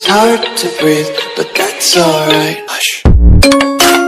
hard to breathe, but that's alright. Hush.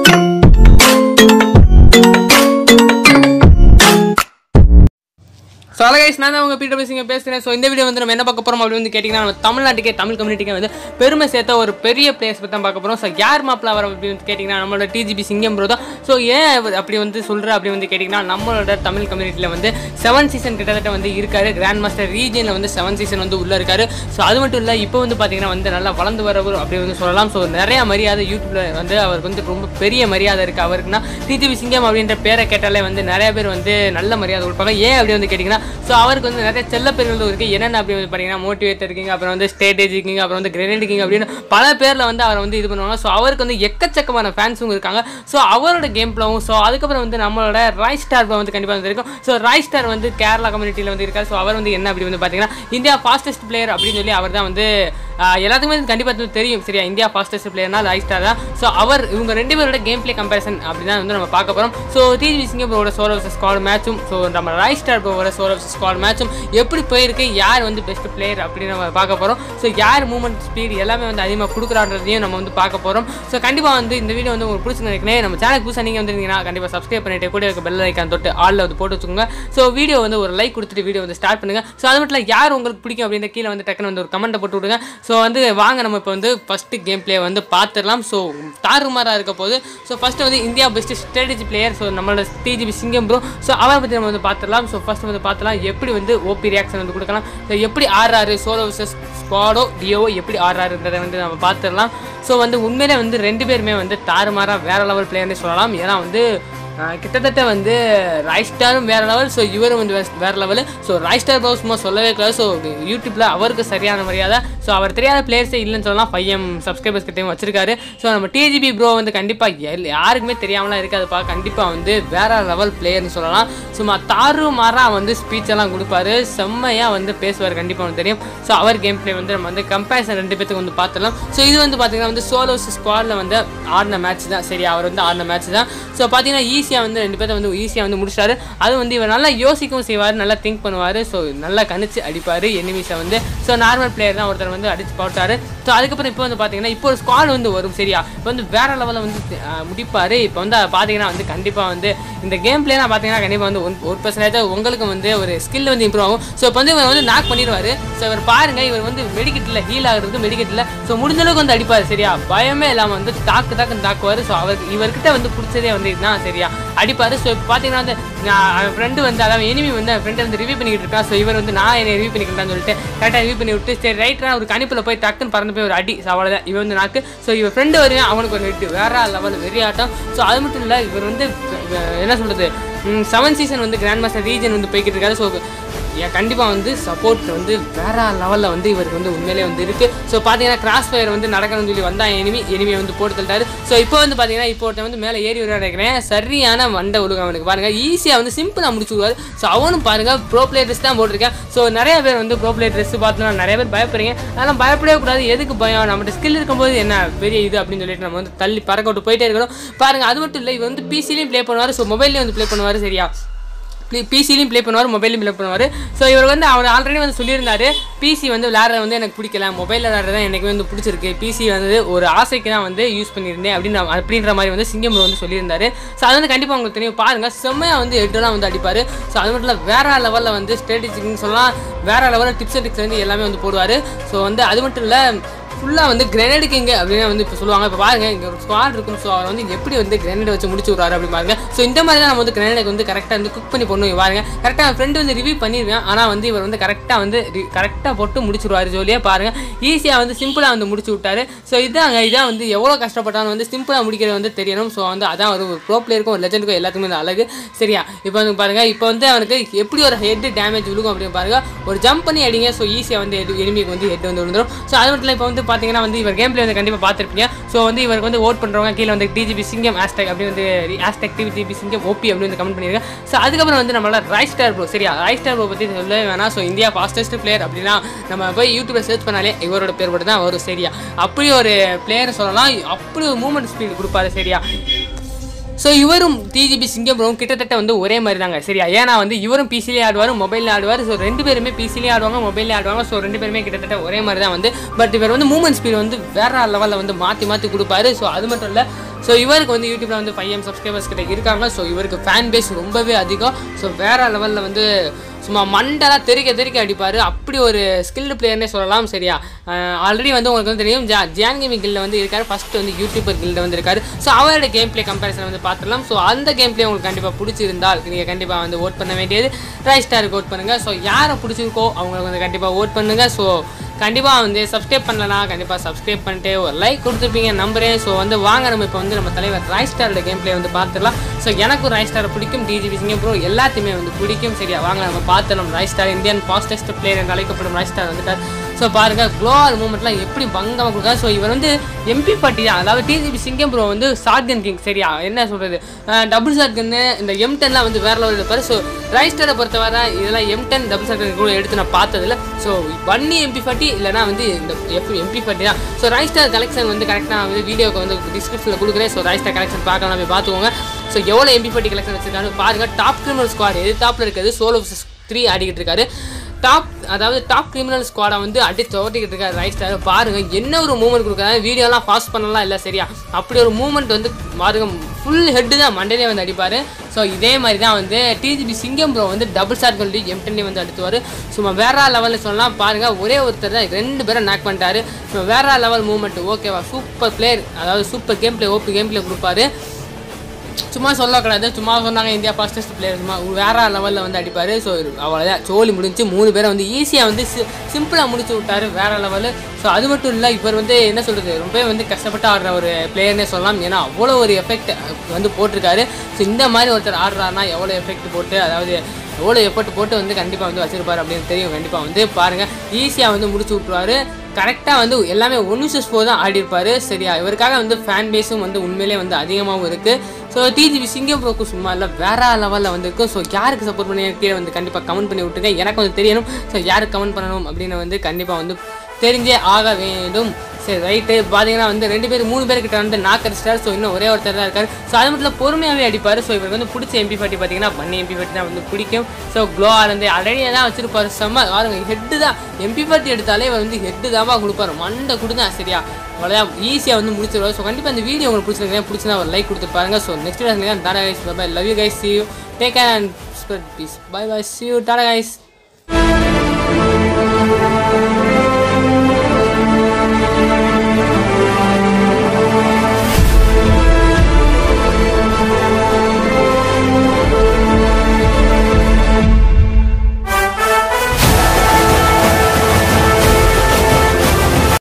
So அழகைஸ் நான் தான் உங்கள் பீட்டர் பேசிங்க பேசுகிறேன் ஸோ இந்த வீடியோ வந்து நம்ம என்ன பார்க்க போகிறோம் அப்படி வந்து கேட்டிங்கன்னா நம்ம தமிழ்நாட்டுக்கே தமிழ் கம்யூனிட்டிக்கே வந்து பெருமை சேர்த்த ஒரு பெரிய பிளேஸ் பற்றி தான் பார்க்க போகிறோம் ஸோ யார் மாப்பிள வர அப்படி வந்து கேட்டிங்கன்னா நம்மளோட டிஜிபி சிங்கம் ப்ரோ தான் ஸோ ஏன் அவர் அப்படி வந்து சொல்கிற அப்படி வந்து கேட்டிங்கன்னா நம்மளோட தமிழ் கம்யூனிட்டியில் வந்து செவன் சீசன் கிட்டத்தட்ட வந்து இருக்காரு கிராண்ட் மாஸ்டர் ரீஜனில் வந்து செவன் சீசன் வந்து உள்ளே இருக்காரு ஸோ அது மட்டும் இல்லை இப்போ வந்து பார்த்தீங்கன்னா வந்து நல்லா வளர்ந்து வரவர் அப்படி வந்து சொல்லலாம் ஸோ நிறைய மரியாதை யூடியூப்ல வந்து அவருக்கு வந்து ரொம்ப பெரிய மரியாதை இருக்குது அவருக்குன்னா டிஜிபி சிங்கம் அப்படின்ற பேரை கேட்டாலே வந்து நிறைய பேர் வந்து நல்ல மரியாதை கொடுப்பாங்க ஏன் அப்படி வந்து கேட்டிங்கன்னா ஸோ அவருக்கு வந்து நிறைய செல்ல பேர்கள் இருக்குது என்னென்ன அப்படி வந்து பார்த்தீங்கன்னா மோட்டிவேட்டர் கிங் அப்புறம் வந்து ஸ்டேட்டேஜ் கிங் அப்புறம் வந்து கிரெனேட் கிங் அப்படின்னு பல பேரில் வந்து அவரை வந்து இது பண்ணுவாங்க ஸோ அவருக்கு வந்து எக்கச்சக்கமான ஃபேன்ஸும் இருக்காங்க ஸோ அவரோட கேம் பிளவும் ஸோ அதுக்கப்புறம் வந்து நம்மளோட ராய் ஸ்டார் வந்து கண்டிப்பாக வந்து இருக்கும் ஸோ ராய் ஸ்டார் வந்து கேரளா கம்யூனிட்டியில் வந்து இருக்கார் ஸோ அவர் வந்து என்ன அப்படி வந்து பார்த்தீங்கன்னா இந்தியா ஃபாஸ்டஸ்ட் பிளேயர் அப்படின்னு சொல்லி அவர் தான் வந்து ஆஹ், எல்லாத்துக்குமே இது கண்டிப்பாக தெரியும் சரியா இந்தியா ஃபாஸ்டஸ்ட் பிளேயர்னா ராய் ஸ்டார் தான் ஸோ அவர் இவங்க ரெண்டு பேரோட கேம் பிளே கம்பேரிசன் அப்படி தான் வந்து நம்ம பார்க்க போகிறோம் ஸோ டிஜி சிங்கம் ப்ரோட சோலோ வர்சஸ் ஸ்குவாட் மேட்சும் ஸோ நம்ம ராய் ஸ்டார் ப்ரோட சோலோ வர்சஸ் ஸ்குவாட் மேட்சும் எப்படி போயிருக்கு யார் வந்து பெஸ்ட் பிளேயர் அப்படின்னு நம்ம பார்க்க போகிறோம் ஸோ யார் மூமெண்ட் ஸ்பீட் எல்லாமே வந்து அதிகமாக கொடுக்குறான்றதையும் நம்ம வந்து பார்க்க போகிறோம் ஸோ கண்டிப்பாக வந்து இந்த வீடியோ வந்து உங்களுக்கு பிடிச்சி நினைக்கிறேன் நம்ம சேனல் புதுசாக நீங்கள் வந்துருந்தீங்கன்னா கண்டிப்பாக சப்ஸ்கிரைப் பண்ணிட்டு கூட இருக்க பெல் ஐக்கான் தொட்டு ஆளில் வந்து போட்டு வச்சுக்கோங்க ஸோ வீடியோ வந்து ஒரு லைக் கொடுத்துட்டு வீடியோ வந்து ஸ்டார்ட் பண்ணுங்க ஸோ அது மட்டும் இல்லை யார் உங்களுக்கு பிடிக்கும் அப்படின்ற கீழே வந்து டக்குன்னு வந்து ஒரு கமெண்ட்டை போட்டு விடுங்க ஸோ வந்து வாங்க நம்ம இப்போ வந்து ஃபஸ்ட்டு கேம் பிளே வந்து பார்த்துடலாம் ஸோ தாறுமாறாக இருக்க போது ஸோ ஃபஸ்ட்டு வந்து India best strategy player so நம்மளோட டிஜிபி சிங்கம் ப்ரோ ஸோ அவரை பற்றி நம்ம வந்து பார்த்துடலாம் ஸோ ஃபஸ்ட்டு வந்து பார்த்துலாம் எப்படி வந்து ஓபி ரியாக்ஷன் வந்து கொடுக்கலாம் ஸோ எப்படி ஆடுறாரு சோலோ வர்சஸ் ஸ்குவாடோ டியோவோ எப்படி ஆடுறாருன்றதை வந்து நம்ம பார்த்துடலாம் ஸோ வந்து உண்மையிலே வந்து ரெண்டு பேருமே வந்து தாறுமாறாக வேற லெவல் பிளேயர்னே சொல்லலாம் ஏன்னா வந்து ஆஹ் கிட்டத்தட்ட வந்து ராய்ஸ்டாரும் வேற லெவல் ஸோ இவரும் வந்து வேற- வேற லெவல் ஸோ ராய்ஸ்டார் ப்ரோ சும்மா சொல்லவே கூடாது ஸோ யூடியூப்ல அவருக்கு சரியான மரியாதை ஸோ அவர் தெரியாத பிளேயர்ஸே இல்லைன்னு சொல்லலாம் ஃபைவ் எம் சப்ஸ்கிரைபர்ஸ் கிட்டையும் வச்சிருக்காரு ஸோ நம்ம டிஜிபி ப்ரோ வந்து கண்டிப்பாக யாருக்குமே தெரியாமலாம் இருக்காதுப்பா கண்டிப்பாக வந்து வேற லெவல் பிளேயர்னு சொல்லலாம் சும்மா தாறு மாறா வந்து ஸ்பீச் எல்லாம் கொடுப்பாரு செம்மையாக வந்து பேசுவார் கண்டிப்பாக வந்து தெரியும் ஸோ அவர் கேம் பிளே வந்து நம்ம வந்து கம்பேரிசன் ரெண்டு பேத்துக்கு வந்து பார்த்துடலாம் ஸோ இது வந்து பார்த்தீங்கன்னா வந்து சோலோஸ் ஸ்குவாடில் வந்து ஆடின மேட்ச் தான் சரி அவர் வந்து ஆடின மேட்ச் தான் ஸோ பார்த்தீங்கன்னா ஈஸியாக வந்து ரெண்டு பேர்த்த வந்து ஈஸியாக வந்து முடிச்சிட்டாரு அது வந்து இவர் நல்லா யோசிக்கவும் செய்வார் நல்லா திங்க் பண்ணுவார் ஸோ நல்லா கணிச்சு அடிப்பார் எனிமீஸை வந்து ஸோ நார்மல் பிளேயர் தான் ஒருத்தர் வந்து அடிச்சு போட்டாரு ஸோ அதுக்கப்புறம் இப்போ வந்து பார்த்தீங்கன்னா இப்போ ஒரு ஸ்குவாட் வந்து வரும் சரியா இப்போ வந்து வேற லெவலில் வந்து அஹ், முடிப்பார் இப்போ வந்து பார்த்தீங்கன்னா வந்து கண்டிப்பாக வந்து இந்த கேம் பிளேலாம் பார்த்தீங்கன்னா கண்டிப்பாக வந்து ஒன்- ஒரு பர்சன்டேஜ் உங்களுக்கு வந்து ஒரு ஸ்கில் வந்து இம்ப்ரூவ் ஆகும் ஸோ இப்போ வந்து இவர் வந்து நாக் பண்ணிடுவார் ஸோ இவர் பாருங்க இவர் வந்து மெடிக்கெட்டில் ஹீல் ஆகுறதுக்கு மெடிக்கெட்டில் ஸோ முடிஞ்ச அளவுக்கு வந்து அடிப்பார் சரியா பயமே இல்லாமல் வந்து தாக்கு தாக்குன்னு தாக்குவார் ஸோ அவருக்கு இவர்கிட்ட வந்து பிடிச்சதே வந்து இதுதான் சரியா அடிப்பார் ஸோ இப்போ பார்த்தீங்கன்னா வந்து நான் ஃப்ரெண்டு வந்து அதாவது எனிமி வந்து ஃப்ரெண்டை வந்து ரிவ்யூ பண்ணிக்கிட்டு இருக்கா ஸோ இவர் வந்து நான் என்னை ரிவ்யூ பண்ணிக்கிட்டான்னு சொல்லிட்டு கரெக்டாக ரிவ்யூ பண்ணி விட்டு சரி ரைட்டாக ஒரு கணிப்பில் போய் டக்குன்னு பறந்து போய் ஒரு அடி ஸோ அவ்வளோதான் இவன் வந்து நாக்கு ஸோ இவர் ஃப்ரெண்டு வருவேன் அவனுக்கு ஒரு ஹெட் வேற லெவல் வெறி ஆட்டம் ஸோ அது மட்டும் இல்லை இவர் வந்து அஹ், என்ன சொல்கிறது செவன் சீசன் வந்து கிராண்ட் மாஸ்டர் ரீஜன் வந்து போய்கிட்டு இருக்காரு ஸோ ஏன் கண்டிப்பாக வந்து சப்போர்ட் வந்து வேற லெவலில் வந்து இவருக்கு வந்து உண்மையிலே வந்து இருக்குது ஸோ பார்த்தீங்கன்னா கிராஸ் ஃபயர் வந்து நடக்கணும்னு சொல்லி வந்தா எனிமி எனிமியை வந்து போட்டு தள்ளிட்டாரு ஸோ இப்போ வந்து பார்த்தீங்கன்னா இப்போ ஒருத்தன் வந்து மேலே ஏறி வருவான்னு நினைக்கிறேன் சரியான வண்டை ஒழுங்கு அவனுக்கு பாருங்க ஈஸியாக வந்து சிம்பிளாக முடிச்சு விடுவார் ஸோ அவனும் பாருங்க ப்ரோ பிளேயர் ட்ரெஸ் தான் போட்டிருக்கேன் ஸோ நிறைய பேர் வந்து ப்ரோ பிளேயர் ட்ரெஸ் பார்த்தோன்னா நிறைய பேர் பயப்படுறீங்க அதெல்லாம் பயப்படவே கூடாது எதுக்கு பயம் நம்மகிட்ட ஸ்கில் இருக்கும்போது என்ன பெரிய இது அப்படின்னு சொல்லிட்டு நம்ம வந்து தள்ளி பறக்க விட்டு போயிட்டே இருக்கணும் பாருங்க அது மட்டும் இல்லை இவர் வந்து பிசிலையும் ப்ளே பண்ணுவார் ஸோ மொபைல்லையும் வந்து ப்ளே பண்ணுவார் சரியா பிசிலையும் ப்ளே பண்ணுவார் மொபைலையும் ப்ளே பண்ணுவார் ஸோ இவர் வந்து அவர் ஆல்ரெடி வந்து சொல்லியிருந்தாரு பிசி வந்து விளையாடுறது வந்து எனக்கு பிடிக்கல மொபைலில் விளையாடுறது தான் எனக்கு வந்து பிடிச்சிருக்கு பிசி வந்து ஒரு ஆசைக்கு தான் வந்து யூஸ் பண்ணியிருந்தேன் அப்படின்னு அப்படின்ற மாதிரி வந்து சிங்கம் bro வந்து சொல்லியிருந்தாரு ஸோ அது வந்து கண்டிப்பாக உங்களுக்கு தெரியும் பாருங்கள் செம்மையாக வந்து ஹெட்டெல்லாம் வந்து அடிப்பார் ஸோ அது மட்டும் இல்லை வேற லெவலில் வந்து ஸ்ட்ராட்டஜிக்னு சொல்லலாம் வேற லெவலில் டிப்ஸ் அண்ட் ட்ரிக்ஸ் வந்து எல்லாமே வந்து போடுவார் ஸோ வந்து அது மட்டும் இல்லை ஃபுல்லாக வந்து கிரனேடு கிங்க அப்படின்னு வந்து இப்போ சொல்லுவாங்க இப்போ பாருங்க இங்கே ஒரு ஸ்குவாட் இருக்கும் ஸோ அவர் வந்து எப்படி வந்து கிரனேட் வச்சு முடிச்சு விட்றாரு அப்படி பாருங்க ஸோ இந்த மாதிரி தான் நம்ம வந்து கிரனேடுக்கு வந்து கரெக்டாக வந்து குக் பண்ணி பண்ணுவோம் பாருங்க கரெக்டாக என் ஃப்ரெண்டு வந்து ரிவ்யூ பண்ணிடுவேன் ஆனால் வந்து இவர் வந்து கரெக்டாக வந்து கரெக்டாக போட்டு முடிச்சிருவாரு ஜோலியாக பாருங்க ஈஸியாக வந்து சிம்பிளாக வந்து முடிச்சு விட்டாரு ஸோ இதாங்க இதான் வந்து எவ்வளோ கஷ்டப்பட்டாலும் வந்து சிம்பிளாக முடிக்கிறது வந்து தெரியணும் ஸோ வந்து அதான் ஒரு ஒரு ப்ரோ பிளேயருக்கும் ஒரு லெஜெண்டுக்கும் எல்லாத்துக்குமே வந்து அழகு சரியா இப்போ வந்து பாருங்க இப்போ வந்து அவனுக்கு எப்படி ஒரு ஹெட் டேமேஜ் விழுகும் அப்படின்னு பாருங்க ஒரு ஜம்ப் பண்ணி அடிங்க ஸோ ஈஸியாக வந்து எனிமிக்கு வந்து ஹெட் வந்து விழுந்துரும் ஸோ அது மட்டும் இல்லை இப்போ வந்து பார்த்தீங்கன்னா வந்து இவர் கேம் பிளே வந்து கண்டிப்பாக பார்த்துருப்பீங்க ஸோ வந்து இவருக்கு வந்து ஓட் பண்ணுறவங்க கீழே வந்து டிஜிபி சிங்கம் ஹேஷ்டாக் அப்படி வந்து ஹேஷ்டாக் டிஜிபி சிங்கம் ஓபி அப்படி வந்து கமெண்ட் பண்ணியிருக்கேன் ஸோ அதுக்கப்புறம் வந்து நம்மளால ரைட் ஸ்டார் ப்ரோ சரியா ரைட் ஸ்டார் ப்ரோ பற்றி சொல்லவே வேணாம் ஸோ இந்தியா ஃபாஸ்டஸ்ட் பிளேயர் அப்படின்னா நம்ம போய் யூடியூப்ல சர்ச் பண்ணாலே இவரோட பேர் மட்டும் தான் வரும் சரியா அப்படி ஒரு பிளேயர் சொல்லலாம் அப்படி ஒரு மூமெண்ட் ஸ்பீட் கொடுப்பாரு சரியா ஸோ இவரும் டிஜிபி சிங்கம் ப்ரோவும் கிட்டத்தட்ட வந்து ஒரே மாதிரி தாங்க சரியா ஏன்னா வந்து இவரும் பிசிலே ஆடுவார் மொபைலில் ஆடுவார் ஸோ ரெண்டு பேருமே பிசிலே ஆடுவாங்க மொபைலில் ஆடுவாங்க ஸோ ரெண்டு பேருமே கிட்டத்தட்ட ஒரே மாதிரி தான் வந்து பட் இவர் வந்து மூமெண்ட் ஸ்பீட் வந்து வேற லெவலில் வந்து மாற்றி மாற்றி கொடுப்பாரு ஸோ அது மட்டும் இல்லை ஸோ இவருக்கு வந்து யூடியூப்ல வந்து ஃபைவ் எம் சப்ஸ்கிரைபர்ஸ் கிட்ட இருக்காங்க ஸோ இவருக்கு ஃபேன் பேஸ் ரொம்பவே அதிகம் ஸோ வேற லெவலில் வந்து சும்மா மண்டெல்லாம் தெறிக்க தெறிக்க அடிப்பார் அப்படி ஒரு ஸ்கில்டு பிளேயர்னே சொல்லலாம் சரியா ஆல்ரெடி வந்து உங்களுக்கு வந்து தெரியும் ஜா ஜியான் கேமிங் கில்ல வந்து இருக்காரு ஃபர்ஸ்ட் வந்து யூடியூபர் கில்ட வந்து இருக்காரு ஸோ அவரோட கேம் பிளே கம்பேரிசன் வந்து பார்த்துடலாம் ஸோ அந்த கேம் பிளே உங்களுக்கு கண்டிப்பாக பிடிச்சிருந்தால் நீங்கள் கண்டிப்பாக வந்து ஓட் பண்ண வேண்டியது ரைட் ஸ்டாருக்கு ஓட் பண்ணுங்கள் ஸோ யாரை பிடிச்சிருக்கோ அவங்களுக்கு வந்து கண்டிப்பாக ஓட் பண்ணுங்கள் ஸோ கண்டிப்பாக வந்து சப்ஸ்கிரைப் பண்ணலனா கண்டிப்பாக சப்ஸ்கிரைப் பண்ணிட்டு ஒரு லைக் கொடுத்துருப்பீங்க நம்புறேன் ஸோ வந்து வாங்க நம்ம இப்போ வந்து நம்ம தலைவர் ராய் ஸ்டாரோட கேம் பிளே வந்து பார்த்துடலாம் ஸோ எனக்கும் ராய் ஸ்டாரை பிடிக்கும் டிஜிபி சிங்கம் ப்ரோ எல்லாத்தையுமே வந்து பிடிக்கும் சரியா வாங்க நம்ம பார்த்துடலாம் Rai Star Indian fastest player என்று அழைக்கப்படும் ராய் ஸ்டார் வந்துட்டார் ஸோ பாருங்க க்ளோவல் மூமெண்ட்லாம் எப்படி பங்கமாக கொடுக்காரு ஸோ இவர் வந்து எம்பி பாட்டி தான் அதாவது டிஜிபி சிங்கம் ப்ரோ வந்து ஷார்ட்கன் கிங் சரியா என்ன சொல்கிறது டபுள் ஷார்ட்கன்னு இந்த எம் டென்லாம் வந்து வேற லெவலில் இருப்பார் ஸோ ரைஸ்டரை பொறுத்தவரை இதெல்லாம் எம் டென் டபுள் ஷார்ட்கன் கூட எடுத்து நான் பார்த்ததில்ல ஸோ பன்னி எம்பி ஃபார்ட்டி இல்லைனா வந்து இந்த எஃப் எம்பி ஃபார்ட்டி தான் ஸோ ரைஸ்டார் கலெக்ஷன் வந்து கரெக்டாக நான் வந்து வீடியோக்கு வந்து டிஸ்கிரிப்ஷனில் கொடுக்குறேன் ஸோ ரைஸ்டார் கலெக்ஷன் பார்க்கலாம் போய் பார்த்துக்கோங்க ஸோ எவ்வளோ எம்பி ஃபார்ட்டி கலெக்ஷன் வச்சிருக்காங்க பாருங்க டாப் கிரிமினல் ஸ்குவாட் எது டாப்பில் இருக்கிறது சோலோ த்ரீ ஆடிக்கிட்டு இருக்காரு டாப் அதாவது டாப் கிரிமினல் ஸ்குவாடை வந்து அடி துவட்டிக்கிட்டு இருக்காரு ரைட் ஸ்டார் பாருங்க என்ன ஒரு மூவ்மெண்ட் கொடுக்குறாரு வீடியோலாம் ஃபாஸ்ட் பண்ணலாம் இல்லை சரியா அப்படி ஒரு மூவ்மெண்ட் வந்து பாருங்க ஃபுல் ஹெட்டு தான் மண்டலே வந்து அடிப்பார் ஸோ இதே மாதிரி தான் வந்து டிஜிபி சிங்கம் ப்ரோ வந்து டபுள் ஷாட் கொண்டு எம்டென்லே வந்து அடித்துவார் சும்மா வேற லெவலில் சொல்லலாம் பாருங்க ஒரே ஒருத்தர் தான் ரெண்டு பேரை நாக் பண்ணிட்டாரு ஸோ வேற லெவல் மூவ்மெண்ட் ஓகேவா சூப்பர் பிளேயர் அதாவது super game play O P game play கொடுப்பாரு சும்மா சொல்லக்கூடாது சும்மா சொன்னாங்க இந்தியா ஃபாஸ்டஸ்ட் பிளேயர் சும்மா வேற லெவலில் வந்து அடிப்பார் ஸோ அவ்வளோதான் சோலி முடிஞ்சு மூணு பேரை வந்து ஈஸியாக வந்து சிம்பிளாக முடிச்சு விட்டாரு வேற லெவலு ஸோ அது மட்டும் இல்லை இவர் வந்து என்ன சொல்கிறது ரொம்பவே வந்து கஷ்டப்பட்டு ஆடுற ஒரு பிளேயர்னே சொல்லலாம் ஏன்னா அவ்வளோ ஒரு எஃபெக்ட் வந்து போட்டிருக்காரு ஸோ இந்த மாதிரி ஒருத்தர் ஆடுறாருனா எவ்வளோ எஃபெக்ட் போட்டு அதாவது எவ்வளோ எஃபர்ட் போட்டு வந்து கண்டிப்பாக வந்து வச்சிருப்பாரு அப்படின்னு தெரியும் கண்டிப்பாக வந்து பாருங்கள் ஈஸியாக வந்து முடிச்சு விட்ருவாரு கரெக்டாக வந்து எல்லாமே ஒன் விசஸ் ஃபோர் தான் ஆடிருப்பாரு சரியா இவருக்காக வந்து ஃபேன் பேஸும் வந்து உண்மையிலே வந்து அதிகமாகவும் இருக்குது ஸோ டிஜிபி சிங்கம் ப்ரோக்கு சும்மா இல்லை வேற லெவலில் வந்து இருக்கும் ஸோ யாருக்கு சப்போர்ட் பண்ணி கீழே வந்து கண்டிப்பாக கமெண்ட் பண்ணி விட்டுருங்க எனக்கு வந்து தெரியணும் ஸோ யாருக்கு கமெண்ட் பண்ணணும் அப்படின்னு வந்து கண்டிப்பாக வந்து தெரிஞ்சே ஆக வேண்டும் சரி ரைட்டு பார்த்தீங்கன்னா வந்து ரெண்டு பேர் மூணு பேர்கிட்ட வந்து நாக் அடிச்சிட்டார் ஸோ இன்னும் ஒரே ஒருத்தர் தான் இருக்கார் ஸோ அது மட்டும் இல்லை பொறுமையாகவே அடிப்பார் ஸோ இவருக்கு வந்து பிடிச்ச எம்பி பாட்டி பார்த்தீங்கன்னா பண்ணி எம்பி பாட்டி தான் வந்து பிடிக்கும் ஸோ க்ளோ ஆனந்து ஆல்ரெடியாக தான் வச்சிருப்பாரு செம்ம பாருங்க ஹெட்டு தான் எம்பி பாட்டி எடுத்தாலே இவர் வந்து ஹெட்டு தான்ப்பா கொடுப்பாரு மண்டை கொடுதான் சரியா அவ்வளோதான் ஈஸியாக வந்து முடிச்சிருவார் ஸோ கண்டிப்பாக இந்த வீடியோ உங்களுக்கு பிடிச்சிருக்கேன் பிடிச்சிருந்தா ஒரு லைக் கொடுத்து பாருங்க so next video tata guys bye love you guys see you take care and spread peace bye bye see you tata guys